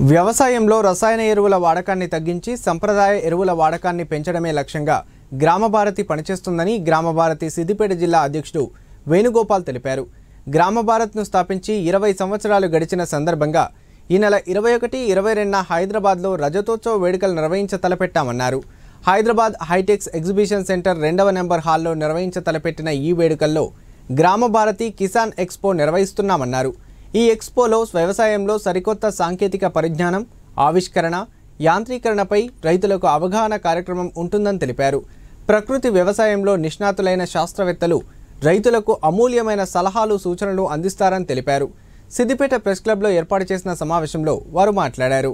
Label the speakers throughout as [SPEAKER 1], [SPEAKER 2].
[SPEAKER 1] వ్యవసాయంలో రసాయన ఎరువుల వాడకాన్ని తగ్గించి సంప్రదాయ ఎరువుల వాడకాన్ని పెంచడమే లక్ష్యంగా గ్రామభారతి పనిచేస్తుందని గ్రామభారతి సిద్దిపేట జిల్లా అధ్యక్షుడు వేణుగోపాల్ తెలిపారు గ్రామభారత్ను స్థాపించి ఇరవై సంవత్సరాలు గడిచిన సందర్భంగా ఈ నెల ఇరవై ఒకటి ఇరవై రెండున హైదరాబాద్లో రజతోత్సవ వేడుకలు నిర్వహించ తలపెట్టామన్నారు హైదరాబాద్ హైటెక్స్ ఎగ్జిబిషన్ సెంటర్ రెండవ నెంబర్ హాల్లో నిర్వహించ తలపెట్టిన ఈ వేడుకల్లో గ్రామభారతి కిసాన్ ఎక్స్పో నిర్వహిస్తున్నామన్నారు ఈ ఎక్స్పోలో వ్యవసాయంలో సరికొత్త సాంకేతిక పరిజ్ఞానం ఆవిష్కరణ యాంత్రీకరణపై రైతులకు అవగాహన కార్యక్రమం ఉంటుందని తెలిపారు ప్రకృతి వ్యవసాయంలో నిష్ణాతులైన శాస్త్రవేత్తలు రైతులకు అమూల్యమైన సలహాలు సూచనలు అందిస్తారని తెలిపారు సిద్దిపేట ప్రెస్ క్లబ్లో ఏర్పాటు చేసిన సమావేశంలో వారు మాట్లాడారు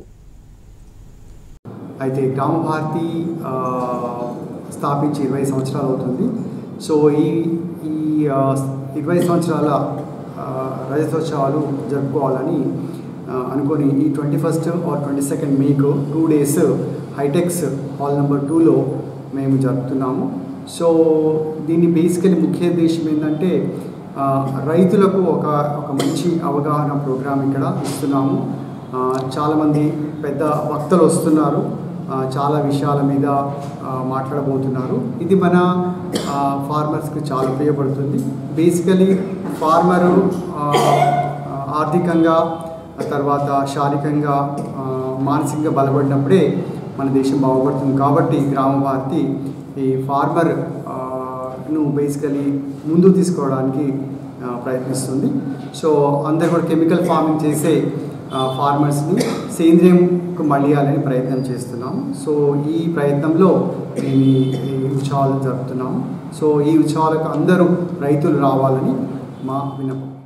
[SPEAKER 2] అయితే గ్రామ భారతి ఆ, స్థాపించి ఇరవై సంవత్సరాలు అవుతుంది సో ఈ ఈ ఆ, ఇరవై సంవత్సరాల ఆ, రజతోత్సవాలు జరుపుకోవాలని ఆ, అనుకొని ఈ twenty first or twenty second మేకు two days Hitex hall number టూలో మేము జరుపుతున్నాము సో దీని బేసికలీ ముఖ్య ఉద్దేశం ఏంటంటే ఆ, రైతులకు ఒక ఒక మంచి అవగాహన ప్రోగ్రామ్ ఇక్కడ ఇస్తున్నాము ఆ, చాలామంది పెద్ద వక్తలు వస్తున్నారు ఆ, చాలా విషయాల మీద ఆ, మాట్లాడబోతున్నారు ఇది మన ఆ, ఫార్మర్స్కి చాలా ఉపయోగపడుతుంది బేసికలీ ఫార్మరు ఆ, ఆ, ఆర్థికంగా ఆ తర్వాత శారీరకంగా ఆ, మానసికంగా బలపడినప్పుడే మన దేశం బాగుపడుతుంది కాబట్టి గ్రామ భారతి ఈ ఫార్మర్ ఆ, ను బేసికలీ ముందు తీసుకోవడానికి ఆ, ప్రయత్నిస్తుంది సో అందరు కూడా కెమికల్ ఫార్మింగ్ చేసే ఆ, ఫార్మర్స్ని సేంద్రియంకు మళ్ళియాలని ప్రయత్నం చేస్తున్నాము సో ఈ ప్రయత్నంలో మేము ఈ ఈ ఉత్సవాలు జరుపుతున్నాము సో ఈ ఉత్సవాలకు అందరూ రైతులు రావాలని మా విన్నపం